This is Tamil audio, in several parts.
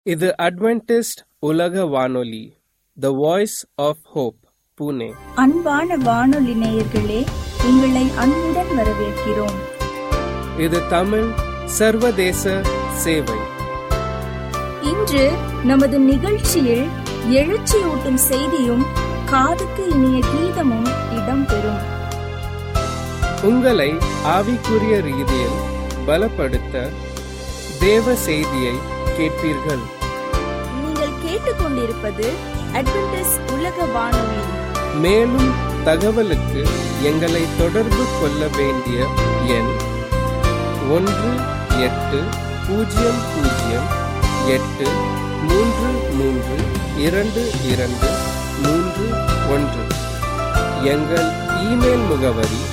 இது அட்வென்டிஸ்ட் உலக வானொலி the voice of hope Pune அன்பான வானொலி நேயர்களே உங்களை அன்புடன் வரவேற்கிறோம் இது தமிழ் சர்வதேச சேவை இன்று நமது நிகழ்ச்சியில் எழுச்சியூட்டும் செய்தியும் காதுக்கு இனிய கீதமும் இடம்பெறும் உங்களை ஆவிக்குரிய ரீதியில் பலப்படுத்த தேவ செய்தியை கேட்பீர்கள் நீங்கள் கேட்டுக்கொண்டிருப்பது அட்வென்டிஸ் உலக வானொலி மேலும் தகவலுக்கு எங்களை தொடர்பு கொள்ள வேண்டிய எண் ஒன்று எட்டு பூஜ்ஜியம் பூஜ்ஜியம் எட்டு மூன்று மூன்று இரண்டு இரண்டு மூன்று ஒன்று எங்கள் இமெயில் முகவரி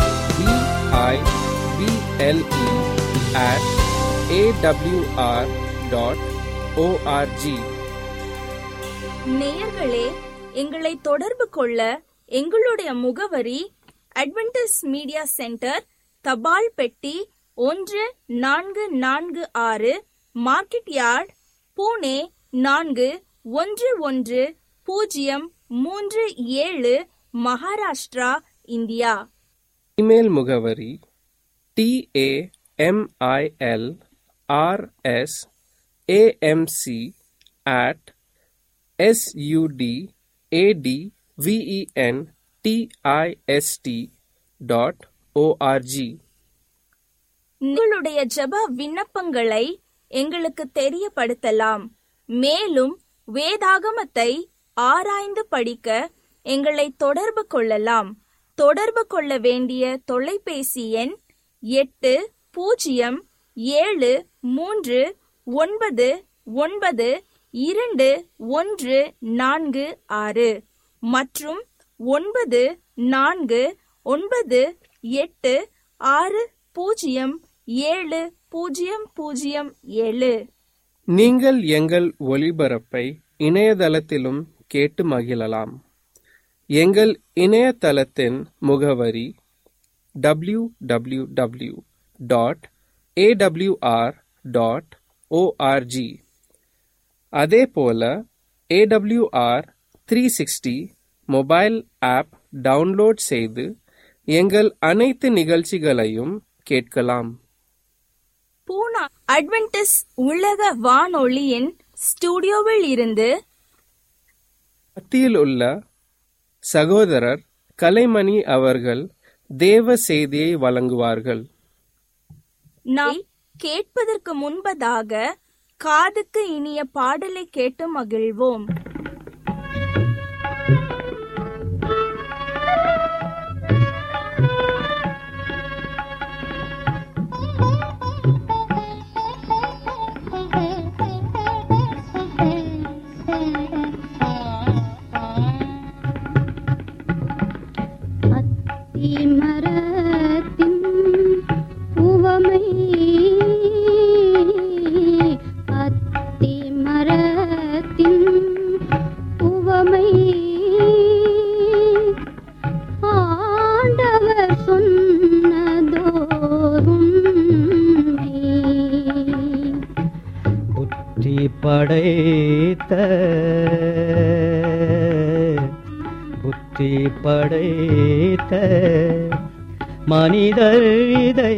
B I B L E at A W R dot O R G நேயர்களே எங்களை தொடர்பு கொள்ள எங்களுடைய முகவரி அட்வென்டிஸ் மீடியா சென்டர் தபால் பெட்டி ஒன்று நான்கு நான்கு ஆறு மார்க்கெட் யார்ட் பூனே நான்கு ஒன்று ஒன்று பூஜ்ஜியம் மூன்று ஏழு மகாராஷ்டிரா இந்தியா இமெயில் முகவரி T A M I L R S A M C at S U D A D V E N T I S T dot O R G உங்களுடைய ஜெப விண்ணப்பங்களை எங்களுக்கு தெரியப்படுத்தலாம் மேலும் வேதாகமத்தை ஆராய்ந்து படிக்க எங்களை தொடர்பு கொள்ளலாம் தொடர்பு கொள்ள வேண்டிய தொலைபேசி எண் எட்டு பூஜ்ஜியம் ஏழு மூன்று ஒன்பது ஒன்பது இரண்டு ஒன்று நான்கு ஆறு மற்றும் ஒன்பது நான்கு ஒன்பது எட்டு ஆறு பூஜ்ஜியம் ஏழு பூஜ்ஜியம் பூஜ்ஜியம் ஏழு நீங்கள் எங்கள் ஒளிபரப்பை இணையதளத்திலும் கேட்டு மகிழலாம் எங்கள் இணையதளத்தின் முகவரி W W W dot A W R dot O R G அதே போல A W R three sixty mobile app download செய்து எங்கள் அனைத்து நிகழ்ச்சிகளையும் கேட்கலாம் பூனா அட்வென்டிஸ் உலக வானொலியின் ஸ்டுடியோவில் இருந்து மத்தியில் உள்ள சகோதரர் கலைமணி அவர்கள் தேவ செய்தியை வழங்குவார்கள் நாம் கேட்பதற்கு முன்பதாக காதுக்கு இனிய பாடலை கேட்டு மகிழ்வோம் அத்திமரத்தின் உவமை அத்திமரத்தின் உவமை ஆண்டவர் சொன்னதோருண்மை புத்தி படைத்த புத்தி படைத்த மனிதர் இதை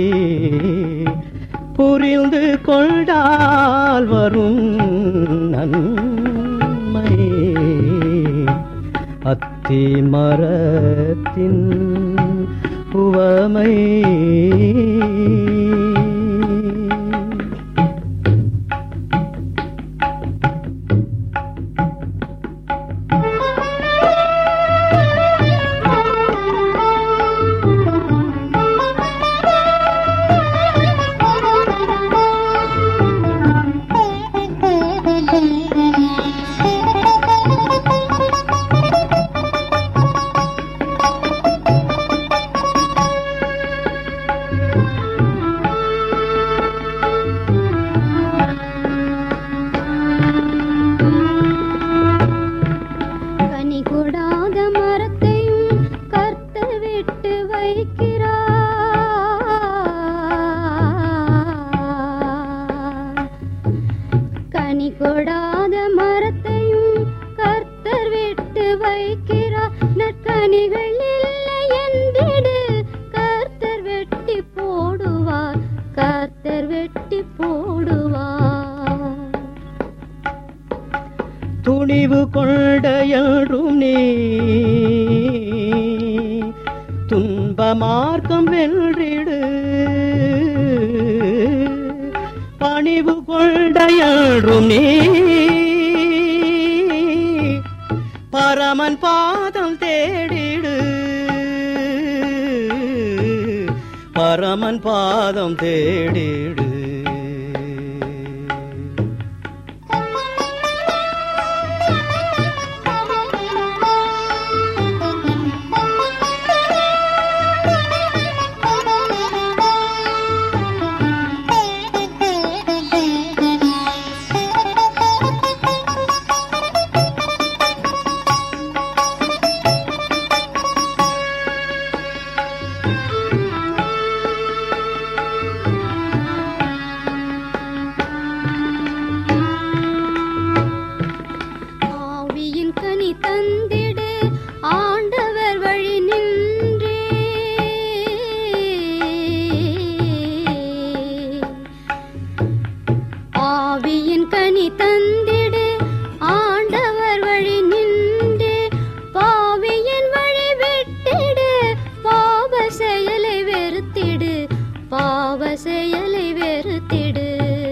புரிந்து கொண்டால் வரும் நன்மை அத்தி மரத்தின் உவமை அத்திமரத்தின் கொடாத மரத்தையும் கர்த்தர் விட்டு வைக்கிறார் நற்கனிகள் இல்லை என்றிடு கர்த்தர் வெட்டி போடுவார் கர்த்தர் வெட்டி போடுவார் துணிவு கொண்ட என்றும் நீ துன்ப மார்க்கம் வென்றிடு பணிவு கொண்ட என்றும் நீ பரமன் பாதம் தேடிடு பரமன் பாதம் தேடிடு ஆவியின் கனி தந்திடு ஆண்டவர் வழி நின்றே ஆவியின் கனி தந்திடு ஆண்டவர் வழி நின்றே பாவியின் வழி விட்டிடு பாவ செயலை வெறுத்திடு பாவ செயலை வெறுத்திடு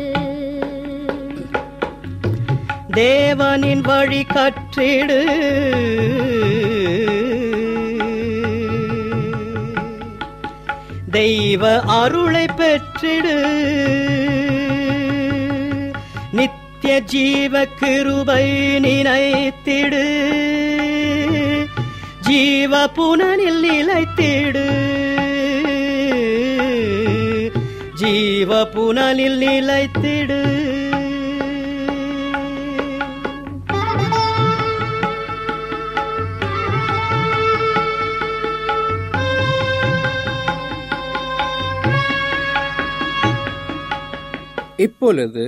தேவனின் வழி கற்றிடு தெய்வ அருளை பெற்றிடு நித்திய ஜீவ கிருபை நினைத்திடு ஜீவ புனனில் நிலைத்திடு ஜீவ புனலில் நிலைத்திடு இப்பொழுது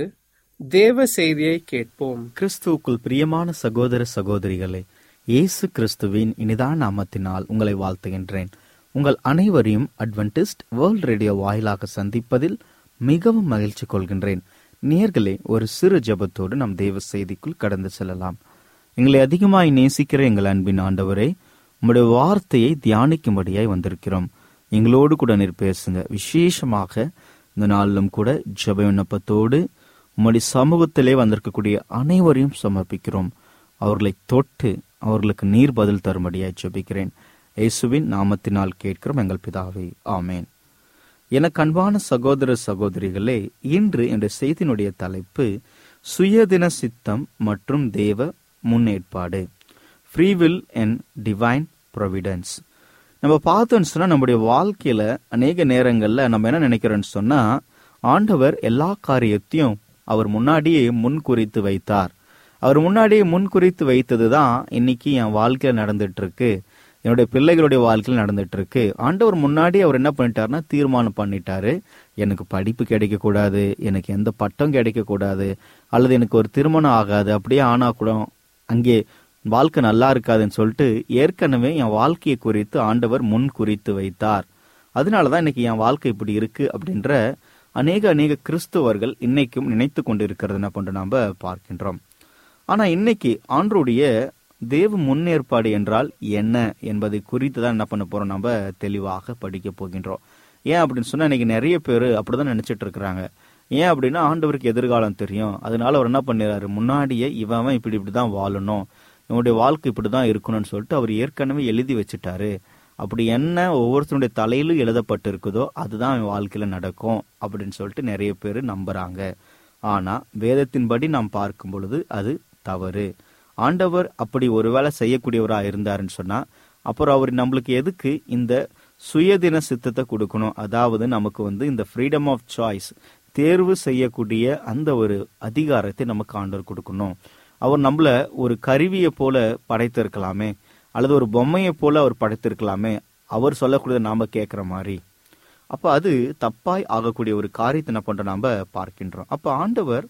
தேவ செய்தியை கேட்போம் கிறிஸ்துவுக்குள் பிரியமான சகோதர சகோதரிகளே இயேசு கிறிஸ்துவின் இனிதான நாமத்தினால் உங்களை வாழ்த்துகின்றேன் உங்கள் அனைவரையும் அட்வென்டிஸ்ட் வேர்ல்ட் ரேடியோ வாயிலாக சந்திப்பதில் மிகவும் மகிழ்ச்சி கொள்கின்றேன் நேர்களே ஒரு சிறு ஜெபத்தோடு நம் தேவ செய்திக்குள் கடந்து செல்லலாம் எங்களை அதிகமாய் நேசிக்கிற எங்கள் அன்பின் ஆண்டவரே உம்முடைய வார்த்தையை தியானிக்கும்படியாய் வந்திருக்கிறோம் எங்களோடு கூட நீர் பேசுங்க விசேஷமாக இந்த நாளிலும் கூட ஜெப விண்ணப்பத்தோடு உம்முடைய சமூகத்திலே வந்திருக்கக்கூடிய அனைவரையும் சமர்ப்பிக்கிறோம் அவர்களை தொட்டு அவர்களுக்கு நீர் பதில் தரும்படியாய் ஜெபிக்கிறேன் இயேசுவின் நாமத்தினால் கேட்கிறோம் எங்கள் பிதாவே ஆமேன் எனக்கு அன்பான சகோதர சகோதரிகளே இன்று என்ற செய்தியினுடைய தலைப்பு சுயதின சித்தம் மற்றும் தேவ முன்னேற்பாடு ஃப்ரீவில் அண்ட் டிவைன் ப்ரொவிடன்ஸ் நம்ம பார்த்தோம்னு சொன்னா நம்முடைய வாழ்க்கையில அநேக நேரங்கள்ல நம்ம என்ன நினைக்கிறோம்னு சொன்னா ஆண்டவர் எல்லா காரியத்தையும் அவர் முன்னாடியே முன்குறித்து வைத்தார் அவர் முன்னாடியே முன்குறித்து வைத்தது தான் இன்னைக்கு என் வாழ்க்கையில நடந்துட்டு இருக்கு என்னுடைய பிள்ளைகளுடைய வாழ்க்கையில் நடந்துட்டு இருக்கு ஆண்டவர் முன்னாடி அவர் என்ன பண்ணிட்டாருன்னா தீர்மானம் பண்ணிட்டாரு எனக்கு படிப்பு கிடைக்க கூடாது எனக்கு எந்த பட்டம் கிடைக்க கூடாது அல்லது எனக்கு ஒரு திருமணம் ஆகாது அப்படியே ஆனா கூட அங்கே வாழ்க்கை நல்லா இருக்காதுன்னு சொல்லிட்டு ஏற்கனவே என் வாழ்க்கையை குறித்து ஆண்டவர் முன் குறித்து வைத்தார் அதனாலதான் இன்னைக்கு என் வாழ்க்கை இப்படி இருக்கு அப்படின்ற அநேக அநேக கிறிஸ்துவர்கள் இன்னைக்கும் நினைத்து கொண்டு இருக்கிறது என்ன பண்றோம் நாம பார்க்கின்றோம் ஆனா இன்னைக்கு ஆண்டருடைய தேவ முன்னேற்பாடு என்றால் என்ன என்பதை குறித்து தான் என்ன பண்ண போறோம் நம்ம தெளிவாக படிக்க போகின்றோம் ஏன் அப்படின்னு சொன்னா இன்னைக்கு நிறைய பேர் அப்படிதான் நினைச்சிட்டு இருக்கிறாங்க ஏன் அப்படின்னா ஆண்டவருக்கு எதிர்காலம் தெரியும் அதனால அவர் என்ன பண்ணிடுறாரு முன்னாடியே இவன் இப்படி இப்படிதான் வாழணும் இவனுடைய வாழ்க்கை இப்படிதான் இருக்கணும்னு சொல்லிட்டு அவர் ஏற்கனவே எழுதி வச்சுட்டாரு அப்படி என்ன ஒவ்வொருத்தருடைய தலையிலும் எழுதப்பட்டு இருக்குதோ அதுதான் அவன் வாழ்க்கையில நடக்கும் அப்படின்னு சொல்லிட்டு நிறைய பேர் நம்புறாங்க ஆனா வேதத்தின்படி நாம் பார்க்கும் பொழுது அது தவறு ஆண்டவர் அப்படி ஒருவேளை செய்யக்கூடியவரா இருந்தாருன்னு சொன்னா அப்புறம் அவர் நம்மளுக்கு எதுக்கு இந்த சுயதின சித்தத்தை கொடுக்கணும் அதாவது நமக்கு வந்து இந்த ஃப்ரீடம் ஆஃப் சாய்ஸ் தேர்வு செய்யக்கூடிய அந்த ஒரு அதிகாரத்தை நமக்கு ஆண்டவர் கொடுக்கணும் அவர் நம்மள ஒரு கருவியை போல படைத்திருக்கலாமே அல்லது ஒரு பொம்மையை போல அவர் படைத்திருக்கலாமே அவர் சொல்லக்கூடியதை நாம கேட்கிற மாதிரி அப்ப அது தப்பாய் ஆகக்கூடிய ஒரு காரியத்தை என்ன பண்ற நாம பார்க்கின்றோம் அப்ப ஆண்டவர்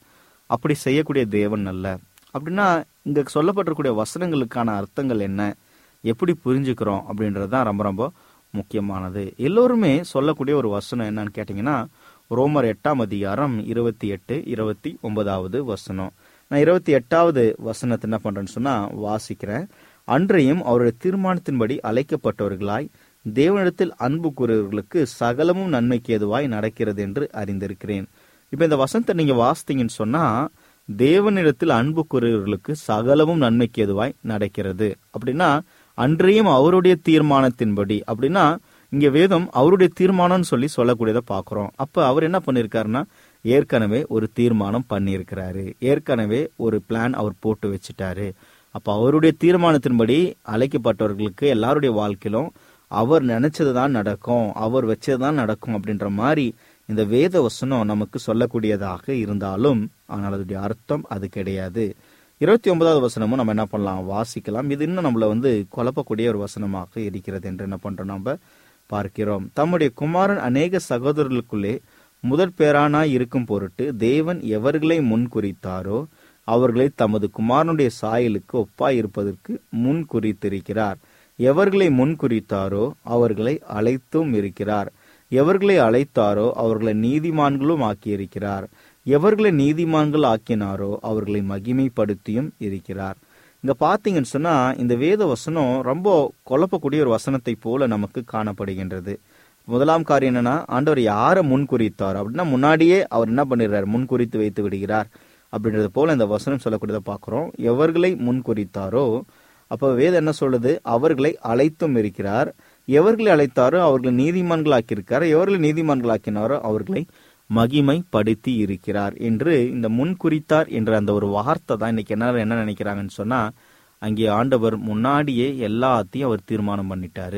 அப்படி செய்யக்கூடிய தேவன் அல்ல அப்படின்னா இங்க சொல்லப்பட்டிருக்கூடிய வசனங்களுக்கான அர்த்தங்கள் என்ன எப்படி புரிஞ்சுக்கிறோம் அப்படின்றது தான் ரொம்ப ரொம்ப முக்கியமானது எல்லோருமே சொல்லக்கூடிய ஒரு வசனம் என்னன்னு கேட்டிங்கன்னா ரோமர் எட்டாம் அதிகாரம் இருபத்தி எட்டு இருபத்தி ஒன்பதாவது வசனம் நான் இருபத்தி எட்டாவது வசனத்தை என்ன பண்றேன்னு சொன்னா வாசிக்கிறேன் அன்றையும் அவருடைய தீர்மானத்தின்படி அழைக்கப்பட்டவர்களாய் தேவனிடத்தில் அன்பு கூறுவர்களுக்கு சகலமும் நன்மைக்கு ஏதுவாய் நடக்கிறது என்று அறிந்திருக்கிறேன் இப்ப இந்த வசனத்தை நீங்க வாசித்தீங்கன்னு சொன்னா தேவனிடத்தில் அன்பு கூறுவர்களுக்கு சகலமும் நன்மைக்கு ஏதுவாய் நடக்கிறது அப்படின்னா அன்றையும் அவருடைய தீர்மானத்தின்படி அப்படின்னா இங்க வேதம் அவருடைய தீர்மானம்னு சொல்லி சொல்லக்கூடியதை பாக்குறோம் அப்ப அவர் என்ன பண்ணிருக்காருன்னா ஏற்கனவே ஒரு தீர்மானம் பண்ணியிருக்கிறாரு ஏற்கனவே ஒரு பிளான் அவர் போட்டு வச்சுட்டாரு அப்ப அவருடைய தீர்மானத்தின்படி அழைக்கப்பட்டவர்களுக்கு எல்லாருடைய வாழ்க்கையிலும் அவர் நினைச்சதுதான் நடக்கும் அவர் வச்சதுதான் நடக்கும் அப்படின்ற மாதிரி இந்த வேத வசனம் நமக்கு சொல்லக்கூடியதாக இருந்தாலும் ஆனால் அதோடைய அர்த்தம் அது கிடையாது இருபத்தி ஒன்பதாவது வசனமும் நம்ம என்ன பண்ணலாம் வாசிக்கலாம் இது இன்னும் நம்மள வந்து குழப்பக்கூடிய ஒரு வசனமாக இருக்கிறது என்று என்ன பண்றோம் நம்ம பார்க்கிறோம் தம்முடைய குமாரன் அநேக சகோதரர்களுக்குள்ளே முதற் பேரானாய் இருக்கும் பொருட்டு தேவன் எவர்களை முன் குறித்தாரோ அவர்களை தமது குமாரனுடைய சாயலுக்கு ஒப்பாய் இருப்பதற்கு முன் குறித்திருக்கிறார் எவர்களை முன் குறித்தாரோ அவர்களை அழைத்தும் இருக்கிறார் எவர்களை அழைத்தாரோ அவர்களை நீதிமான்களும் ஆக்கியிருக்கிறார் எவர்களை நீதிமான்கள் ஆக்கினாரோ அவர்களை மகிமைப்படுத்தியும் இருக்கிறார் இங்க பாத்தீங்கன்னு சொன்னா இந்த வேத வசனம் ரொம்ப குழப்பக்கூடிய ஒரு வசனத்தை போல நமக்கு காணப்படுகின்றது முதலாம் காரியம் என்னன்னா ஆண்டவர் யாரை முன் குறித்தார் அப்படின்னா முன்னாடியே அவர் என்ன பண்ணிடுறார் முன் குறித்து வைத்து விடுகிறார் அப்படின்றது போல இந்த வசனம் சொல்லக்கூடியதை பார்க்கிறோம் எவர்களை முன் குறித்தாரோ அப்ப வேதம் என்ன சொல்லுது அவர்களை அழைத்தும் இருக்கிறார் எவர்களை அழைத்தாரோ அவர்களை நீதிமான்கள் ஆக்கியிருக்கார் எவர்களை நீதிமான்கள் ஆக்கினாரோ அவர்களை மகிமைப்படுத்தி இருக்கிறார் என்று இந்த முன் குறித்தார் என்ற அந்த ஒரு வார்த்தை தான் இன்னைக்கு என்ன என்ன நினைக்கிறாங்கன்னு சொன்னா அங்கே ஆண்டவர் முன்னாடியே எல்லாத்தையும் அவர் தீர்மானம் பண்ணிட்டாரு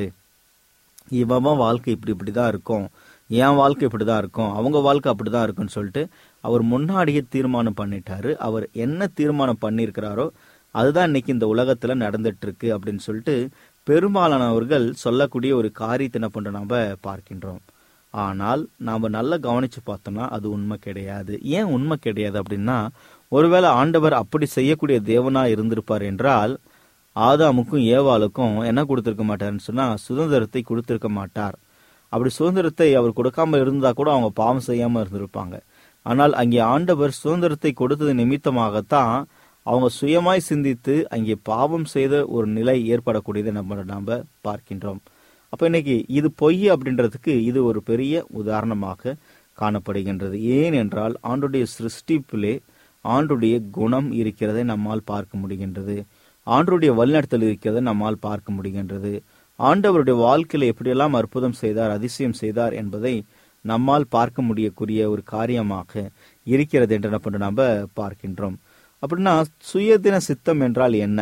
இவன் வாழ்க்கை இப்படி இப்படிதான் இருக்கும் என் வாழ்க்கை இப்படிதான் இருக்கும் அவங்க வாழ்க்கை அப்படிதான் இருக்கும்னு சொல்லிட்டு அவர் முன்னாடியே தீர்மானம் பண்ணிட்டாரு அவர் என்ன தீர்மானம் பண்ணியிருக்கிறாரோ அதுதான் இன்னைக்கு இந்த உலகத்துல நடந்துட்டு இருக்கு அப்படின்னு சொல்லிட்டு பெரும்பாலானவர்கள் சொல்லக்கூடிய ஒரு காரியத்தை என்ன பண்றோம் நாம பார்க்கின்றோம் ஆனால் நாம நல்லா கவனிச்சு பார்த்தோம்னா அது உண்மை கிடையாது ஏன் உண்மை கிடையாது அப்படின்னா ஒருவேளை ஆண்டவர் அப்படி செய்யக்கூடிய தேவனா இருந்திருப்பார் என்றால் ஆதாமுக்கும் ஏவாளுக்கும் என்ன கொடுத்திருக்க மாட்டாருன்னு சொன்னா சுதந்திரத்தை கொடுத்திருக்க மாட்டார் அப்படி சுதந்திரத்தை அவர் கொடுக்காம இருந்தா கூட அவங்க பாவம் செய்யாம இருந்திருப்பாங்க ஆனால் அங்கே ஆண்டவர் சுதந்திரத்தை கொடுத்தது நிமித்தமாகத்தான் அவங்க சுயமாய் சிந்தித்து அங்கே பாவம் செய்த ஒரு நிலை ஏற்படக்கூடியதை நம்ம நாம பார்க்கின்றோம் அப்ப இன்னைக்கு இது பொய் அப்படின்றதுக்கு இது ஒரு பெரிய உதாரணமாக காணப்படுகின்றது ஏன் என்றால் ஆண்டுடைய சிருஷ்டிப்பிலே ஆண்டுடைய குணம் இருக்கிறதை நம்மால் பார்க்க முடிகின்றது ஆண்டுடைய வழிநடத்தல் இருக்கிறதை நம்மால் பார்க்க முடிகின்றது ஆண்டவருடைய வாழ்க்கையில எப்படியெல்லாம் அற்புதம் செய்தார் அதிசயம் செய்தார் என்பதை நம்மால் பார்க்க முடியக்கூடிய ஒரு காரியமாக இருக்கிறது என்று என்ன பண்ண நாம பார்க்கின்றோம் அப்படின்னா சுயதின சித்தம் என்றால் என்ன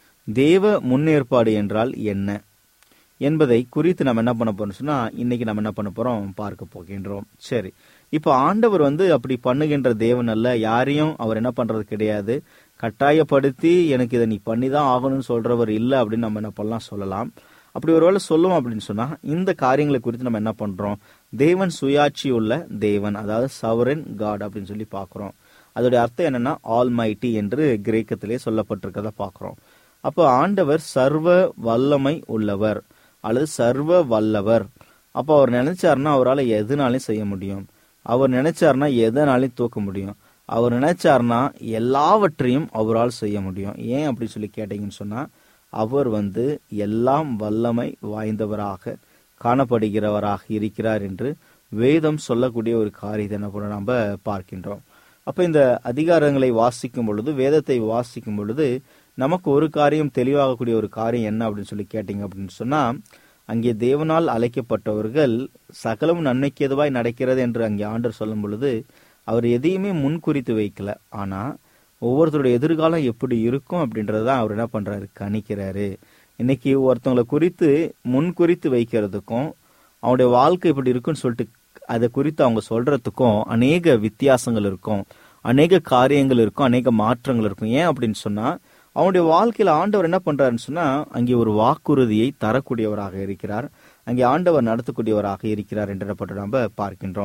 தேவ முன்னேற்பாடு என்றால் என்ன என்பதை குறித்து நம்ம என்ன பண்ண போறோம் சொன்னா இன்னைக்கு நம்ம என்ன பண்ண போறோம் பார்க்க போகின்றோம் சரி இப்போ ஆண்டவர் வந்து அப்படி பண்ணுகின்ற தேவன் அல்ல யாரையும் அவர் என்ன பண்றது கிடையாது கட்டாயப்படுத்தி எனக்கு இதை நீ பண்ணிதான் ஆகணும்னு சொல்றவர் இல்லை அப்படின்னு நம்ம என்ன பண்ணலாம் சொல்லலாம் அப்படி ஒருவேளை சொல்லுவோம் அப்படின்னு சொன்னா இந்த காரியங்களை குறித்து நம்ம என்ன பண்றோம் தேவன் சுயாட்சி உள்ள தேவன் அதாவது சவரன் காட் அப்படின்னு சொல்லி பார்க்கிறோம் அதோடைய அர்த்தம் என்னன்னா ஆல் மைட்டி என்று கிரேக்கத்திலே சொல்லப்பட்டிருக்கத பார்க்கிறோம் அப்போ ஆண்டவர் சர்வ வல்லமை உள்ளவர் அல்லது சர்வ வல்லவர் அப்போ அவர் நினைச்சாருன்னா அவரால் எதுனாலையும் செய்ய முடியும் அவர் நினைச்சாருன்னா எதனாலையும் தூக்க முடியும் அவர் நினைச்சாருன்னா எல்லாவற்றையும் அவரால் செய்ய முடியும் ஏன் அப்படி சொல்லி கேட்டீங்கன்னு சொன்னா அவர் வந்து எல்லாம் வல்லமை வாய்ந்தவராக காணப்படுகிறவராக இருக்கிறார் என்று வேதம் சொல்லக்கூடிய ஒரு காரியத்தை என்ன பண்ண நம்ம பார்க்கின்றோம் அப்ப இந்த அதிகாரங்களை வாசிக்கும் பொழுது வேதத்தை வாசிக்கும் பொழுது நமக்கு ஒரு காரியம் தெளிவாகக்கூடிய ஒரு காரியம் என்ன அப்படின்னு சொல்லி கேட்டீங்க அப்படின்னு சொன்னா அங்கே தேவனால் அழைக்கப்பட்டவர்கள் சகலம் நன்மைக்கு எதுவாய் நடக்கிறது என்று அங்கே ஆண்டர் சொல்லும் பொழுது அவர் எதையுமே முன்குறித்து வைக்கல ஆனா ஒவ்வொருத்தருடைய எதிர்காலம் எப்படி இருக்கும் அப்படின்றதான் அவர் என்ன பண்றாரு கணிக்கிறாரு இன்னைக்கு ஒருத்தவங்களை குறித்து முன் குறித்து வைக்கிறதுக்கும் அவனுடைய வாழ்க்கை இப்படி இருக்குன்னு சொல்லிட்டு அதை குறித்து அவங்க சொல்றதுக்கும் அநேக வித்தியாசங்கள் இருக்கும் அநேக காரியங்கள் இருக்கும் அநேக மாற்றங்கள் இருக்கும் ஏன் அப்படின்னு சொன்னா அவனுடைய வாழ்க்கையில ஆண்டவர் என்ன பண்றாருன்னு சொன்னா அங்கே ஒரு வாக்குறுதியை தரக்கூடியவராக இருக்கிறார் அங்கே ஆண்டவர் நடத்தக்கூடியவராக இருக்கிறார் என்று நம்ம பார்க்கின்றோம்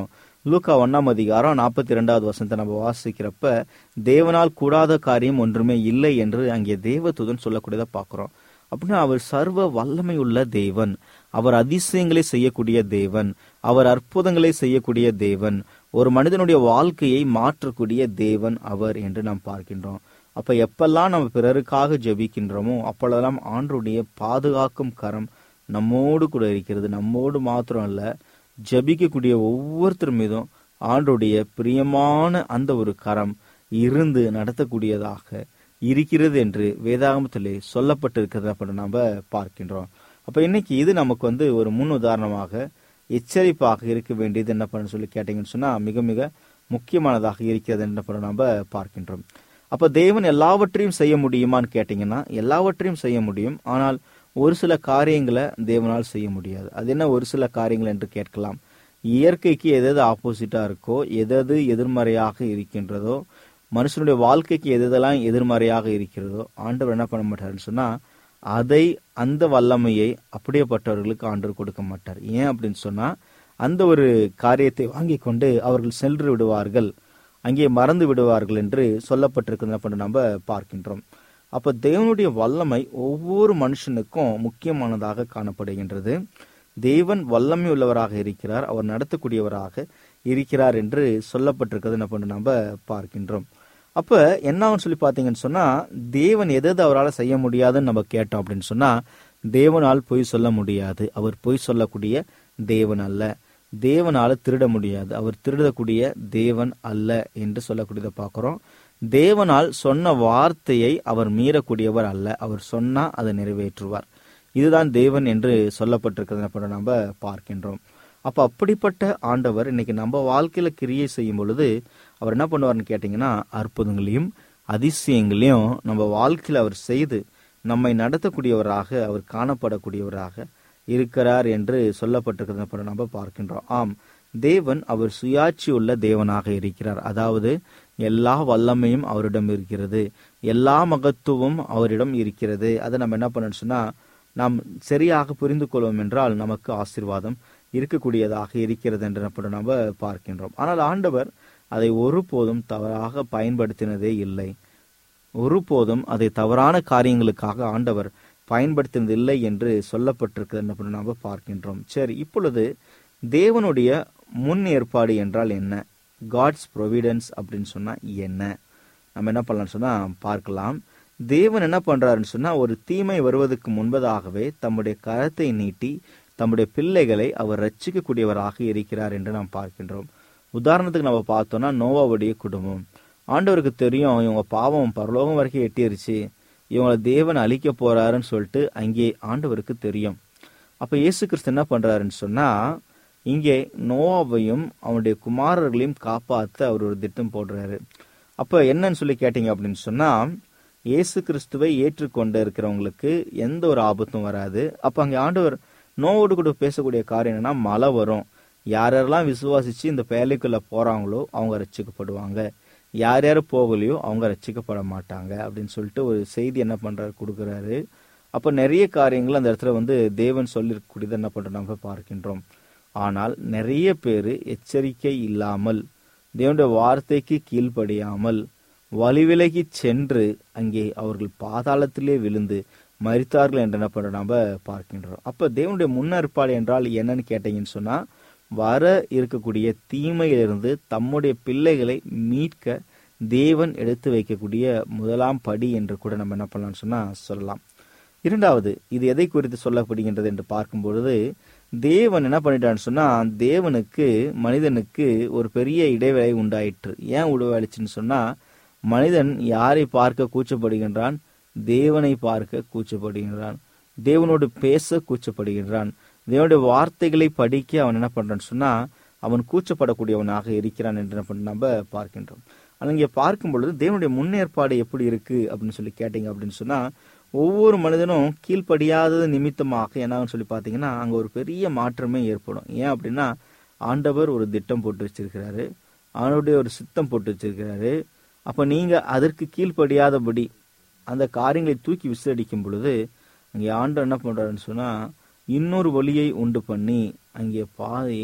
லூக்கா ஒன்னாம் அதிகாரம் நாற்பத்தி ரெண்டாவது வசனத்தை நம்ம வாசிக்கிறப்ப தேவனால் கூடாத காரியம் ஒன்றுமே இல்லை என்று அங்கே தேவதூதன் சொல்லக்கூடியதை பார்க்கிறோம் அப்படின்னா அவர் சர்வ வல்லமை உள்ள தேவன் அவர் அதிசயங்களை செய்யக்கூடிய தேவன் அவர் அற்புதங்களை செய்யக்கூடிய தேவன் ஒரு மனிதனுடைய வாழ்க்கையை மாற்றக்கூடிய தேவன் அவர் என்று நாம் பார்க்கின்றோம் அப்ப எப்பெல்லாம் நம்ம பிறருக்காக ஜெபிக்கின்றோமோ அப்பொழுதெல்லாம் ஆண்டுடைய பாதுகாக்கும் கரம் நம்மோடு கூட இருக்கிறது நம்மோடு மாத்திரம் அல்ல ஜபிக்கக்கூடிய ஒவ்வொருத்தர் மீதும் ஆண்டுடைய பிரியமான அந்த ஒரு கரம் இருந்து நடத்தக்கூடியதாக இருக்கிறது என்று வேதாகமத்திலே சொல்லப்பட்டிருக்கிறது அப்படி நாம பார்க்கின்றோம் அப்ப இன்னைக்கு இது நமக்கு வந்து ஒரு முன் உதாரணமாக எச்சரிப்பாக இருக்க வேண்டியது என்ன பண்ண சொல்லி கேட்டீங்கன்னு சொன்னா மிக மிக முக்கியமானதாக இருக்கிறது என்ன பண்ண நாம பார்க்கின்றோம் அப்ப தேவன் எல்லாவற்றையும் செய்ய முடியுமான்னு கேட்டீங்கன்னா எல்லாவற்றையும் செய்ய முடியும் ஆனால் ஒரு சில காரியங்களை தேவனால் செய்ய முடியாது அது என்ன ஒரு சில காரியங்கள் என்று கேட்கலாம் இயற்கைக்கு எது ஆப்போசிட்டா இருக்கோ எது எதிர்மறையாக இருக்கின்றதோ மனுஷனுடைய வாழ்க்கைக்கு எதெல்லாம் எதிர்மறையாக இருக்கிறதோ ஆண்டவர் என்ன பண்ண மாட்டாருன்னு சொன்னா அதை அந்த வல்லமையை அப்படியேப்பட்டவர்களுக்கு ஆண்டவர் கொடுக்க மாட்டார் ஏன் அப்படின்னு சொன்னா அந்த ஒரு காரியத்தை வாங்கி கொண்டு அவர்கள் சென்று விடுவார்கள் அங்கே மறந்து விடுவார்கள் என்று சொல்லப்பட்டிருக்கிறது அப்படி நம்ம பார்க்கின்றோம் அப்ப தேவனுடைய வல்லமை ஒவ்வொரு மனுஷனுக்கும் முக்கியமானதாக காணப்படுகின்றது தேவன் வல்லமை உள்ளவராக இருக்கிறார் அவர் நடத்தக்கூடியவராக இருக்கிறார் என்று சொல்லப்பட்டிருக்கிறது என்ன பண்ண நம்ம பார்க்கின்றோம் அப்ப என்ன ஆகும்னு சொல்லி பாத்தீங்கன்னு சொன்னா தேவன் எது எது அவரால் செய்ய முடியாதுன்னு நம்ம கேட்டோம் அப்படின்னு சொன்னா தேவனால் பொய் சொல்ல முடியாது அவர் பொய் சொல்லக்கூடிய தேவன் அல்ல தேவனால திருட முடியாது அவர் திருடக்கூடிய தேவன் அல்ல என்று சொல்லக்கூடியதை பார்க்கிறோம் தேவனால் சொன்ன வார்த்தையை அவர் மீறக்கூடியவர் அல்ல அவர் சொன்னா அதை நிறைவேற்றுவார் இதுதான் தேவன் என்று சொல்லப்பட்டிருக்கிறத நம்ம பார்க்கின்றோம் அப்ப அப்படிப்பட்ட ஆண்டவர் இன்னைக்கு நம்ம வாழ்க்கையில கிரியை செய்யும் பொழுது அவர் என்ன பண்ணுவார்னு கேட்டீங்கன்னா அற்புதங்களையும் அதிசயங்களையும் நம்ம வாழ்க்கையில அவர் செய்து நம்மை நடத்தக்கூடியவராக அவர் காணப்படக்கூடியவராக இருக்கிறார் என்று சொல்லப்பட்டிருக்கிறத நம்ம பார்க்கின்றோம் ஆம் தேவன் அவர் சுயாட்சி உள்ள தேவனாக இருக்கிறார் அதாவது எல்லா வல்லமையும் அவரிடம் இருக்கிறது எல்லா மகத்துவம் அவரிடம் இருக்கிறது அதை நம்ம என்ன பண்ணணும் சொன்னா நாம் சரியாக புரிந்து கொள்வோம் என்றால் நமக்கு ஆசீர்வாதம் இருக்கக்கூடியதாக இருக்கிறது என்று நம்ம பார்க்கின்றோம் ஆனால் ஆண்டவர் அதை ஒருபோதும் தவறாக பயன்படுத்தினதே இல்லை ஒருபோதும் அதை தவறான காரியங்களுக்காக ஆண்டவர் பயன்படுத்தினதில்லை என்று சொல்லப்பட்டிருக்கிறது நாம் பார்க்கின்றோம் சரி இப்பொழுது தேவனுடைய முன் ஏற்பாடு என்றால் என்ன காட்ஸ் ப்ரொவிடன்ஸ் அப்படின்னு சொன்னா என்ன நம்ம என்ன பண்ணலாம்னு சொன்னா பார்க்கலாம் தேவன் என்ன பண்றாருன்னு சொன்னா ஒரு தீமை வருவதற்கு முன்பதாகவே தம்முடைய கரத்தை நீட்டி தம்முடைய பிள்ளைகளை அவர் ரட்சிக்கக்கூடியவராக இருக்கிறார் என்று நாம் பார்க்கின்றோம் உதாரணத்துக்கு நம்ம பார்த்தோம்னா நோவாவுடைய குடும்பம் ஆண்டவருக்கு தெரியும் இவங்க பாவம் பரலோகம் வரைக்கும் எட்டிருச்சு இவங்களை தேவன் அழிக்க போறாருன்னு சொல்லிட்டு அங்கே ஆண்டவருக்கு தெரியும் அப்ப இயேசு கிறிஸ்து என்ன பண்றாருன்னு சொன்னா இங்கே நோவாவையும் அவனுடைய குமாரர்களையும் காப்பாற்ற அவர் ஒரு திட்டம் போடுறாரு அப்ப என்னன்னு சொல்லி கேட்டீங்க அப்படின்னு சொன்னா இயேசு கிறிஸ்துவை ஏற்றுக்கொண்டு இருக்கிறவங்களுக்கு எந்த ஒரு ஆபத்தும் வராது அப்ப அங்கே ஆண்டவர் நோவோடு கூட பேசக்கூடிய காரியம் என்னன்னா மழை வரும் யாரெல்லாம் விசுவாசிச்சு இந்த பேலைக்குள்ள போறாங்களோ அவங்க ரசிக்கப்படுவாங்க யார் யார் போகலையோ அவங்க ரசிக்கப்பட மாட்டாங்க அப்படின்னு சொல்லிட்டு ஒரு செய்தி என்ன பண்றாரு கொடுக்குறாரு அப்ப நிறைய காரியங்கள் அந்த இடத்துல வந்து தேவன் சொல்லிருக்கூடியது என்ன பண்றோம் நம்ம பார்க்கின்றோம் ஆனால் நிறைய பேர் எச்சரிக்கை இல்லாமல் தேவனுடைய வார்த்தைக்கு கீழ்ப்படியாமல் வழிவிலகி சென்று அங்கே அவர்கள் பாதாளத்திலே விழுந்து மறித்தார்கள் என்று என்ன பண்றோம் நம்ம பார்க்கின்றோம் அப்ப தேவனுடைய முன்னேற்பாடு என்றால் என்னன்னு கேட்டீங்கன்னு சொன்னா வர இருக்கக்கூடிய தீமையிலிருந்து தம்முடைய பிள்ளைகளை மீட்க தேவன் எடுத்து வைக்கக்கூடிய முதலாம் படி என்று கூட நம்ம என்ன பண்ணலாம்னு சொன்னா சொல்லலாம் இரண்டாவது இது எதை குறித்து சொல்லப்படுகின்றது என்று பார்க்கும் பொழுது தேவன் என்ன பண்ணிட்டான்னு சொன்னா தேவனுக்கு மனிதனுக்கு ஒரு பெரிய இடைவேளை உண்டாயிற்று ஏன் உடவாளிச்சுன்னு சொன்னா மனிதன் யாரை பார்க்க கூச்சப்படுகின்றான் தேவனை பார்க்க கூச்சப்படுகின்றான் தேவனோடு பேச கூச்சப்படுகின்றான் தேவனுடைய வார்த்தைகளை படிக்க அவன் என்ன பண்றான்னு சொன்னா அவன் கூச்சப்படக்கூடியவனாக இருக்கிறான் என்று என்ன பண்ண நம்ம பார்க்கின்றோம் ஆனால் இங்கே பார்க்கும் பொழுது தேவனுடைய முன்னேற்பாடு எப்படி இருக்கு அப்படின்னு சொல்லி கேட்டீங்க அப்படின்னு சொன்னா ஒவ்வொரு மனிதனும் கீழ்ப்படியாதது நிமித்தமாக என்னன்னு சொல்லி பார்த்தீங்கன்னா அங்கே ஒரு பெரிய மாற்றமே ஏற்படும் ஏன் அப்படின்னா ஆண்டவர் ஒரு திட்டம் போட்டு வச்சிருக்கிறாரு அவனுடைய ஒரு சித்தம் போட்டு வச்சிருக்கிறாரு அப்போ நீங்க அதற்கு கீழ்ப்படியாதபடி அந்த காரியங்களை தூக்கி விசிலடிக்கும் பொழுது அங்கே ஆண்டவர் என்ன பண்றாருன்னு சொன்னா இன்னொரு வழியை உண்டு பண்ணி அங்கே பாதையை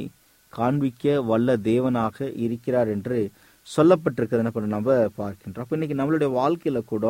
காண்பிக்க வல்ல தேவனாக இருக்கிறார் என்று சொல்லப்பட்டிருக்கிறது என்ன பண்ண நம்ம பார்க்கின்றோம் அப்ப இன்னைக்கு நம்மளுடைய வாழ்க்கையில கூட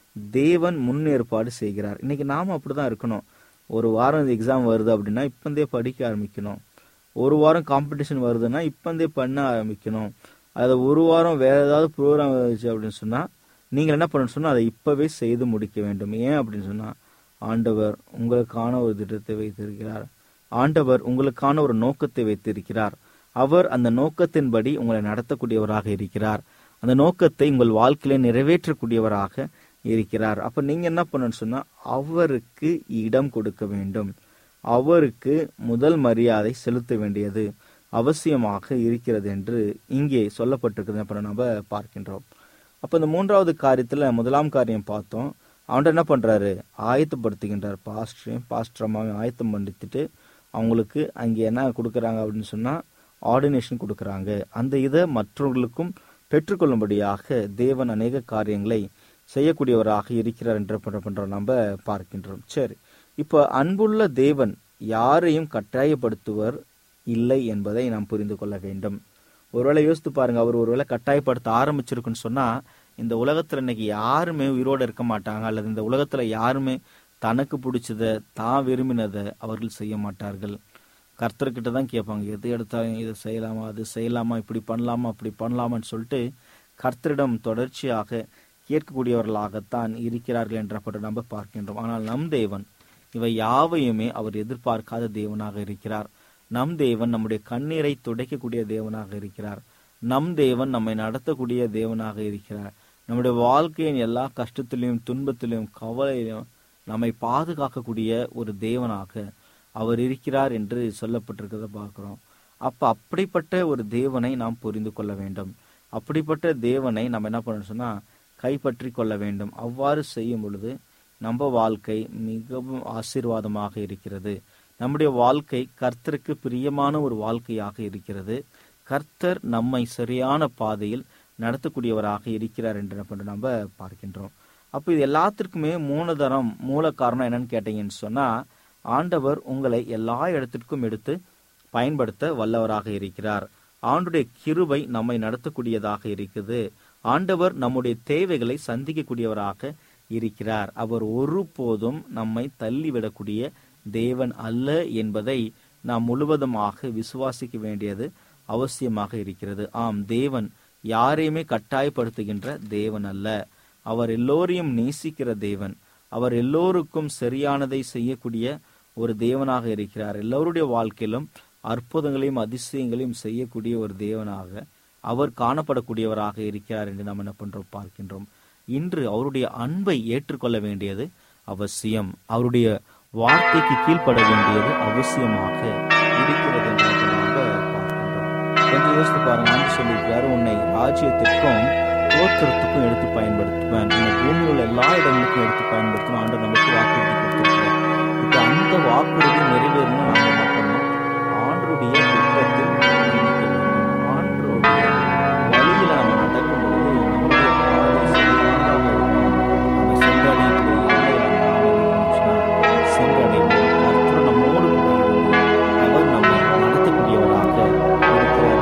தேவன் முன்னேற்பாடு செய்கிறார் இன்னைக்கு நாம அப்படிதான் இருக்கணும் ஒரு வாரம் எக்ஸாம் வருது அப்படின்னா இப்பந்தே படிக்க ஆரம்பிக்கணும் ஒரு வாரம் காம்படிஷன் வருதுன்னா இப்பந்தே பண்ண ஆரம்பிக்கணும் அது ஒரு வாரம் வேற ஏதாவது ப்ரோக்ராம் வந்துச்சு அப்படின்னு சொன்னா நீங்கள் என்ன பண்ணணும் சொன்னா அதை இப்பவே செய்து முடிக்க வேண்டும் ஏன் அப்படின்னு சொன்னா ஆண்டவர் உங்களுக்கான ஒரு திட்டத்தை வைத்திருக்கிறார் ஆண்டவர் உங்களுக்கான ஒரு நோக்கத்தை வைத்திருக்கிறார் அவர் அந்த நோக்கத்தின்படி உங்களை நடத்தக்கூடியவராக இருக்கிறார் அந்த நோக்கத்தை உங்கள் வாழ்க்கையில நிறைவேற்றக்கூடியவராக இருக்கிறார் அப்ப நீங்க என்ன பண்ணணும்னு சொன்னா அவருக்கு இடம் கொடுக்க வேண்டும் அவருக்கு முதல் மரியாதை செலுத்த வேண்டியது அவசியமாக இருக்கிறது என்று இங்கே சொல்லப்பட்டிருக்கிறது அப்ப நம்ம பார்க்கின்றோம் அப்ப இந்த மூன்றாவது காரியத்துல முதலாம் காரியம் பார்த்தோம் அவன்கிட்ட என்ன பண்றாரு ஆயத்தப்படுத்துகின்றார் பாஸ்டரையும் பாஸ்டரமாவையும் ஆயத்தம் பண்ணிட்டு அவங்களுக்கு அங்கே என்ன கொடுக்குறாங்க அப்படின்னு சொன்னா ஆர்டினேஷன் கொடுக்குறாங்க அந்த இதை மற்றவர்களுக்கும் பெற்றுக்கொள்ளும்படியாக தேவன் அநேக காரியங்களை செய்யக்கூடியவராக இருக்கிறார் என்று பண்ற- பண்ற நம்ம பார்க்கின்றோம் சரி இப்ப அன்புள்ள தேவன் யாரையும் கட்டாயப்படுத்துவர் இல்லை என்பதை நாம் புரிந்து கொள்ள வேண்டும் ஒருவேளை யோசித்து பாருங்க அவர் ஒருவேளை கட்டாயப்படுத்த ஆரம்பிச்சிருக்குன்னு சொன்னா இந்த உலகத்துல இன்னைக்கு யாருமே உயிரோட இருக்க மாட்டாங்க அல்லது இந்த உலகத்துல யாருமே தனக்கு பிடிச்சத தான் விரும்பினதை அவர்கள் செய்ய மாட்டார்கள் கர்த்தர்கிட்ட தான் கேட்பாங்க எது எடுத்தாலும் இதை செய்யலாமா அது செய்யலாமா இப்படி பண்ணலாமா அப்படி பண்ணலாமான்னு சொல்லிட்டு கர்த்தரிடம் தொடர்ச்சியாக கேட்கக்கூடியவர்களாகத்தான் இருக்கிறார்கள் என்றப்பட்டு நம்ம பார்க்கின்றோம் ஆனால் நம் தேவன் இவை யாவையுமே அவர் எதிர்பார்க்காத தேவனாக இருக்கிறார் நம் தேவன் நம்முடைய கண்ணீரை துடைக்கக்கூடிய தேவனாக இருக்கிறார் நம் தேவன் நம்மை நடத்தக்கூடிய தேவனாக இருக்கிறார் நம்முடைய வாழ்க்கையின் எல்லா கஷ்டத்திலையும் துன்பத்திலும் கவலையிலும் நம்மை பாதுகாக்கக்கூடிய ஒரு தேவனாக அவர் இருக்கிறார் என்று சொல்லப்பட்டிருக்கிறத பார்க்கிறோம் அப்ப அப்படிப்பட்ட ஒரு தேவனை நாம் புரிந்து கொள்ள வேண்டும் அப்படிப்பட்ட தேவனை நம்ம என்ன பண்ணணும் சொன்னா கைப்பற்றி கொள்ள வேண்டும் அவ்வாறு செய்யும் பொழுது நம்ம வாழ்க்கை மிகவும் ஆசீர்வாதமாக இருக்கிறது நம்முடைய வாழ்க்கை கர்த்தருக்கு பிரியமான ஒரு வாழ்க்கையாக இருக்கிறது கர்த்தர் நம்மை சரியான பாதையில் நடத்தக்கூடியவராக இருக்கிறார் என்று என்ன பண்றோம் நம்ம பார்க்கின்றோம் அப்போ இது எல்லாத்திற்குமே மூலதனம் மூல காரணம் என்னன்னு கேட்டீங்கன்னு சொன்னா ஆண்டவர் உங்களை எல்லா இடத்திற்கும் எடுத்து பயன்படுத்த வல்லவராக இருக்கிறார் ஆண்டுடைய கிருபை நம்மை நடத்தக்கூடியதாக இருக்குது ஆண்டவர் நம்முடைய தேவைகளை சந்திக்கக்கூடியவராக இருக்கிறார் அவர் ஒருபோதும் நம்மை தள்ளிவிடக்கூடிய தேவன் அல்ல என்பதை நாம் முழுவதுமாக விசுவாசிக்க வேண்டியது அவசியமாக இருக்கிறது ஆம் தேவன் யாரையுமே கட்டாயப்படுத்துகின்ற தேவன் அல்ல அவர் எல்லோரையும் நேசிக்கிற தேவன் அவர் எல்லோருக்கும் சரியானதை செய்யக்கூடிய ஒரு தேவனாக இருக்கிறார் எல்லோருடைய வாழ்க்கையிலும் அற்புதங்களையும் அதிசயங்களையும் செய்யக்கூடிய ஒரு தேவனாக அவர் காணப்படக்கூடியவராக இருக்கிறார் என்று நாம் என்ன பண்றோம் பார்க்கின்றோம் இன்று அவருடைய அன்பை ஏற்றுக்கொள்ள வேண்டியது அவசியம் அவருடைய வார்த்தைக்கு கீழ்ப்பட வேண்டியது அவசியமாக இருக்கிறது என்று நம்ம பார்க்கின்றோம் கொஞ்சம் யோசித்து பாருங்க ஆண்டு சொல்லியிருக்கிறாரு உன்னை ராஜ்யத்திற்கும் கோத்திரத்துக்கும் எடுத்து பயன்படுத்துவேன் இந்த பூமியில் உள்ள எல்லா இடங்களுக்கும் எடுத்து பயன்படுத்தணும் ஆண்டு நமக்கு வாக்குறுதி கொடுத்திருக்கிறார் இப்ப அந்த வாக்குறுதி நிறைவேறணும் நாம என்ன பண்ணணும் ஆண்டருடைய திட்டத்தில் பயணிக்க வேண்டும் ஆண்டருடைய வழியில நம்ம நடக்கும் பொழுது நம்முடைய பாதை சரியானதாக இருக்கும் நம்ம சென்றடையக்கூடிய எல்லையில நாம் சொன்னால் சென்றடைவோம் கர்த்தர் நம்மோடு கூட இருந்து அவர் நம்மை நடத்தக்கூடியவராக இருக்கிறார்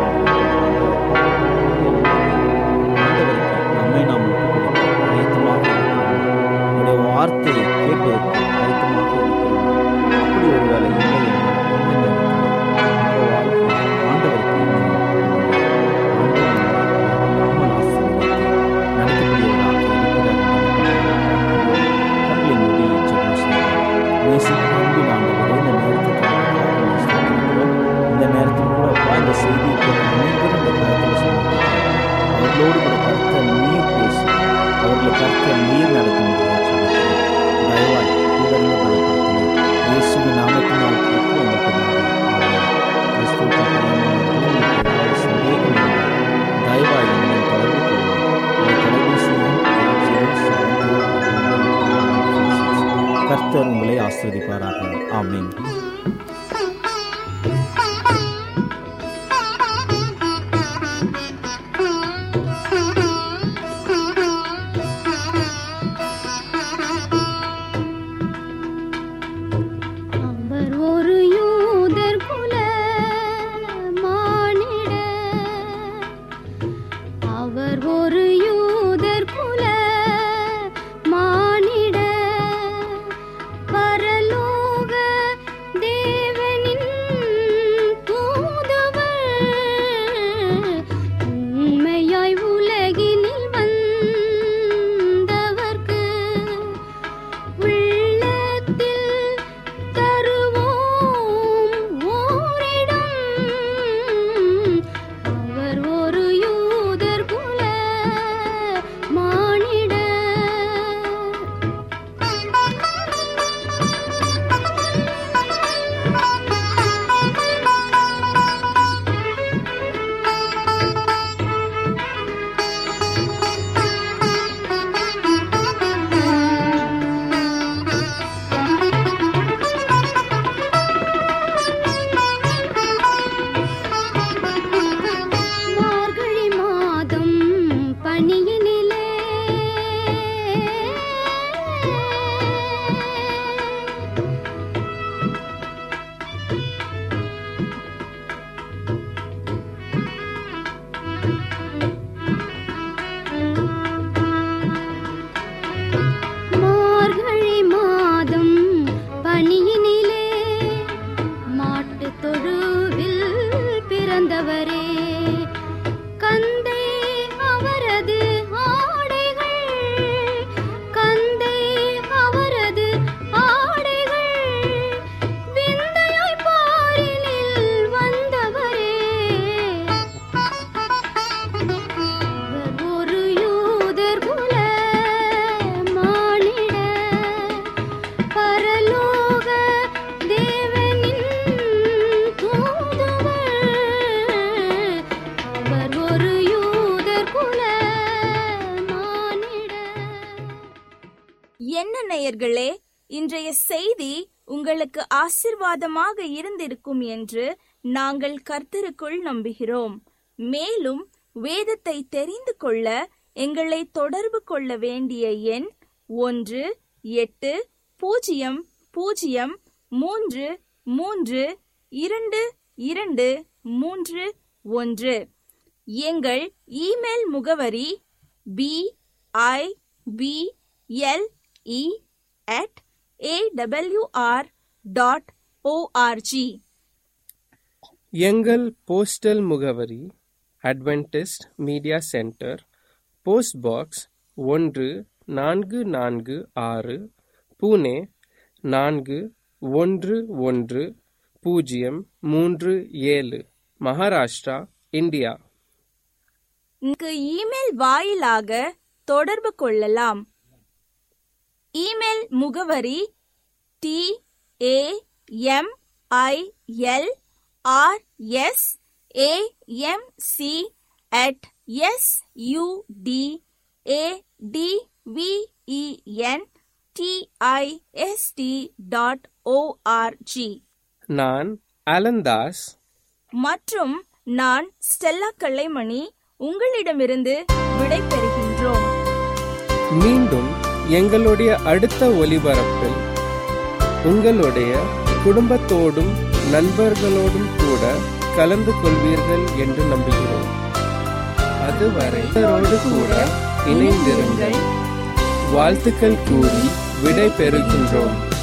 ஆண்டவருக்கு நம்மை நாம் ஒப்புக் கொடுக்க ஆயத்தமாக இருக்கிறோம் அவருடைய வார்த்தையை கேட்பதற்கு ஆயத்தமாக இருக்கிறோம் அப்படி ஒரு வேலை இல்லை என்றால் இந்த இடத்துல நம்ம வாழ்க்கை ஆண்டவருக்கு இல்லாமல் ஆசீர்வதித்து நடத்தக்கூடியவராக இருக்கிறார் கண்களை மூடி ஜெபம் செய்வோம். நேசிக்கும் அன்பின் ஆண்டவரே, இந்த நேரத்துக்காக உம்மை ஸ்தோத்திரிக்கிறோம். இந்த நேரத்தில் கூட அப்பா, இந்த செய்தியை கேட்ட அனைவரும் இந்த நேரத்தில் சமர்ப்பிக்கிறோம். அவர்களோடு கூட கர்த்தர் நீர் பேசி அவர்களை கர்த்தர் நீர் நடத்த முடியாது தயவாய் உடனே பலப்படுத்துங்கள் இயேசுவின் நாமத்தினால் கேட்டு உங்களுக்கு நன்றி ஆமென். கிறிஸ்துவுக்கு பிரியமானவர்களே, உங்களுக்கு ஏதாவது சந்தேகம் இருந்தால் தயவாய் என்னை தொடர்பு கொள்ளுங்கள் உங்கள் தொலைபேசி எண் 8072 கர்த்தர் உங்களை ஆஸ்வதிப்பாராக ஆமென் அவர் ஒரு யூதர் குல மா என்ன நேயர்களே இன்றைய செய்தி உங்களுக்கு ஆசிர்வாதமாக இருந்திருக்கும் என்று நாங்கள் கர்த்தருக்குள் நம்புகிறோம் மேலும் வேதத்தை தெரிந்து கொள்ள எங்களை தொடர்பு கொள்ள வேண்டிய எண் ஒன்று எட்டு பூஜ்ஜியம் பூஜ்ஜியம் மூன்று மூன்று இரண்டு இரண்டு மூன்று ஒன்று எங்கள் இமெயில் முகவரி B I B L E at A W R dot O R G எங்கள் போஸ்டல் முகவரி Adventist media centre post box ஒன்று நான்கு நான்கு ஆறு புனே நான்கு ஒன்று ஒன்று பூஜ்ஜியம் மூன்று ஏழு மகாராஷ்டிரா இந்தியா இங்கு இமெயில் வாயிலாக தொடர்பு கொள்ளலாம் இமெயில் முகவரி T A M I L R S A M C at S U D A D V E N T I S T dot O R G நான் அலந்தாஸ் மற்றும் நான் ஸ்டெல்லா கல்லைமணி உங்களிடமிருந்து விடை பெறுகின்றோம் மீண்டும் எங்களுடைய அடுத்த ஒலிபரப்பில் உங்களுடைய குடும்பத்தோடும் நண்பர்களோடும் கூட கலந்து கொள்வீர்கள் என்று நம்புகிறோம் அதுவரை இவரோடு கூட இணைந்திருங்கள் வாழ்த்துக்கள் கூறி விடை பெறுகின்றோம்